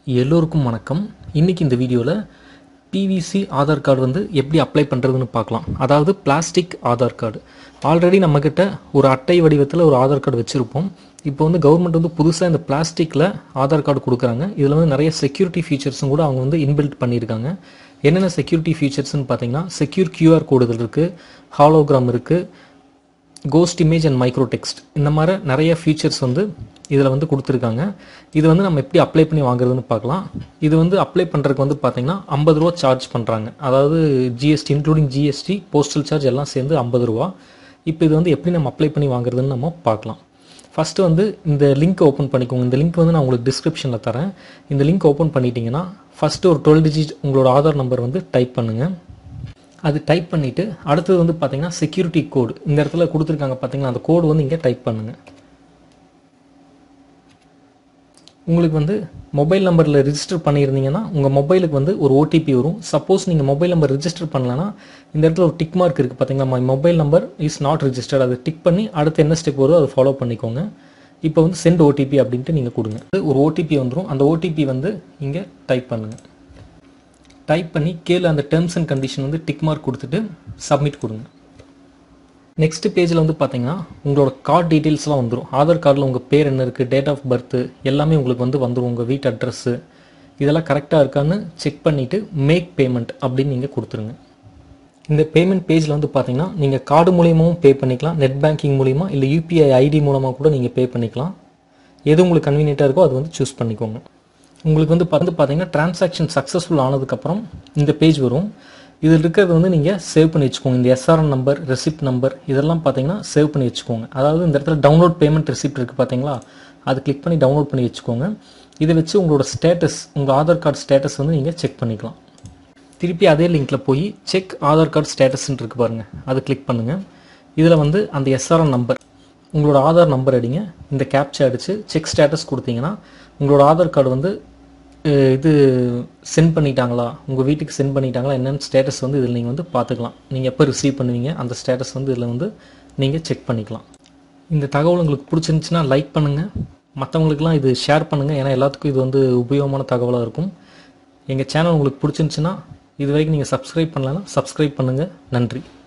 எல்லோருக்கும் வணக்கம் இன்னைக்கு இந்த வீடியோவில் பிவிசி ஆதார் கார்டு வந்து எப்படி அப்ளை பண்ணுறதுன்னு பார்க்கலாம் அதாவது பிளாஸ்டிக் ஆதார் கார்டு ஆல்ரெடி நம்மக்கிட்ட ஒரு அட்டை வடிவத்தில் ஒரு ஆதார் கார்டு வச்சுருப்போம் இப்போ வந்து கவர்மெண்ட் வந்து புதுசாக இந்த பிளாஸ்டிக்கில் ஆதார் கார்டு கொடுக்குறாங்க இதில் வந்து நிறைய செக்யூரிட்டி ஃபீச்சர்ஸும் கூட அவங்க வந்து இன்பில்ட் பண்ணியிருக்காங்க என்னென்ன செக்யூரிட்டி ஃபீச்சர்ஸ்னு பார்த்தீங்கன்னா செக்யூர் கியூஆர் கோடு இதில் இருக்குது ஹாலோகிராம் இருக்குது ghost image and micro text இந்த மாதிரி நிறைய ஃபீச்சர்ஸ் வந்து இதில் வந்து கொடுத்துருக்காங்க இது வந்து நம்ம எப்படி அப்ளை பண்ணி வாங்குறதுன்னு பார்க்கலாம் இது வந்து அப்ளை பண்ணுறதுக்கு வந்து பார்த்தீங்கன்னா ஐம்பது ரூபா சார்ஜ் பண்ணுறாங்க அதாவது GST including GST postal charge எல்லாம் சேர்ந்து ஐம்பது ரூபா இப்போ இது வந்து எப்படி நம்ம அப்ளை பண்ணி வாங்குறதுன்னு நம்ம பார்க்கலாம் ஃபஸ்ட்டு வந்து இந்த லிங்க் ஓப்பன் பண்ணிக்கோங்க இந்த லிங்க் வந்து நான் உங்களுக்கு டிஸ்கிரிப்ஷனில் தரேன் இந்த லிங்க் ஓப்பன் பண்ணிட்டீங்கன்னா ஃபஸ்ட்டு ஒரு டுவெல் டிஜிட் உங்களோட ஆதார் நம்பர் வந்து டைப் பண்ணுங்கள் அது டைப் பண்ணிவிட்டு அடுத்தது வந்து பார்த்தீங்கன்னா செக்யூரிட்டி கோடு இந்த இடத்துல கொடுத்துருக்காங்க பார்த்தீங்களா அந்த கோடு வந்து இங்கே டைப் பண்ணுங்கள் உங்களுக்கு வந்து மொபைல் நம்பரில் ரிஜிஸ்டர் பண்ணியிருந்தீங்கன்னா உங்கள் மொபைலுக்கு வந்து ஒரு ஓடிபி வரும் சப்போஸ் நீங்கள் மொபைல் நம்பர் ரிஜிஸ்டர் பண்ணலன்னா இந்த இடத்துல ஒரு டிக் மார்க் இருக்குது பார்த்தீங்களா my mobile number is not registered அதை டிக் பண்ணி அடுத்து என்ன ஸ்டெப் வருதோ அதை ஃபாலோ பண்ணிக்கோங்க இப்போ வந்து சென்ட் ஓடிபி அப்படின்ட்டு நீங்கள் கொடுங்க ஒரு ஓடிபி வந்துடும் அந்த ஓடிபி வந்து இங்கே டைப் பண்ணுங்கள் டைப் பண்ணி கீழே அந்த டேர்ம்ஸ் அண்ட் கண்டிஷன் வந்து டிக் மார்க் கொடுத்துட்டு சப்மிட் கொடுங்க நெக்ஸ்ட் பேஜில் வந்து பார்த்தீங்கன்னா உங்களோட கார்டு டீட்டெயில்ஸ்லாம் வந்துடும் ஆதார் கார்டில் உங்கள் பேர் என்ன இருக்குது டேட் ஆஃப் பர்த் எல்லாமே உங்களுக்கு வந்து வந்துடும் உங்கள் வீட்டு அட்ரஸ்ஸு இதெல்லாம் கரெக்டாக இருக்கான்னு செக் பண்ணிவிட்டு மேக் பேமெண்ட் அப்படின்னு நீங்கள் கொடுத்துருங்க இந்த பேமெண்ட் பேஜில் வந்து பார்த்தீங்கன்னா நீங்கள் கார்டு மூலியமாகவும் பே பண்ணிக்கலாம் நெட் பேங்கிங் மூலியமாக இல்லை யூபிஐ ஐடி மூலமாக கூட நீங்கள் பே பண்ணிக்கலாம் எது உங்களுக்கு கன்வீனியண்ட்டாக இருக்கோ அது வந்து சூஸ் பண்ணிக்கோங்க உங்களுக்கு வந்து வந்து பார்த்தீங்கன்னா டிரான்சாக்ஷன் சக்ஸஸ்ஃபுல் ஆனதுக்கப்புறம் இந்த பேஜ் வரும் இதில் இருக்கிறது வந்து நீங்கள் சேவ் பண்ணி வச்சுக்கோங்க இந்த எஸ்ஆர்என் நம்பர் ரெசிப்ட் நம்பர் இதெல்லாம் பார்த்தீங்கன்னா சேவ் பண்ணி வச்சுக்கோங்க அதாவது இந்த இடத்துல டவுன்லோட் பேமெண்ட் ரெசிப்ட் இருக்குது பார்த்தீங்களா அது கிளிக் பண்ணி டவுன்லோட் பண்ணி வச்சுக்கோங்க இதை வச்சு உங்களோட ஸ்டேட்டஸ் உங்கள் ஆதார் கார்டு ஸ்டேட்டஸ் வந்து நீங்கள் செக் பண்ணிக்கலாம் திருப்பி அதே லிங்க்ல போய் செக் ஆதார் கார்டு ஸ்டேட்டஸ்ன்னு இருக்கு பாருங்க அதை கிளிக் பண்ணுங்க இதில் வந்து அந்த எஸ்ஆர்என் நம்பர் உங்களோட ஆதார் நம்பர் அடிங்க இந்த கேப்சா அடிச்சு செக் ஸ்டேட்டஸ் கொடுத்தீங்கன்னா உங்களோட ஆதார் கார்டு வந்து அஹ், இது சென்ட் பண்ணிட்டாங்களா உங்கள் வீட்டுக்கு சென்ட் பண்ணிட்டாங்களா என்னென்னு ஸ்டேட்டஸ் வந்து இதில் நீங்கள் வந்து பார்த்துக்கலாம் நீங்கள் எப்போ ரிசீவ் பண்ணுவீங்க அந்த ஸ்டேட்டஸ் வந்து இதில் வந்து நீங்கள் செக் பண்ணிக்கலாம் இந்த தகவல் உங்களுக்கு பிடிச்சிருந்துச்சுன்னா லைக் பண்ணுங்கள் மற்றவங்களுக்குலாம் இது ஷேர் பண்ணுங்கள் ஏன்னா எல்லாத்துக்கும் இது வந்து உபயோகமான தகவலாக இருக்கும் எங்கள் சேனல் உங்களுக்கு பிடிச்சிருந்துச்சுன்னா இது வரைக்கும் நீங்கள் சப்ஸ்கிரைப் பண்ணலன்னா சப்ஸ்கிரைப் பண்ணுங்கள் நன்றி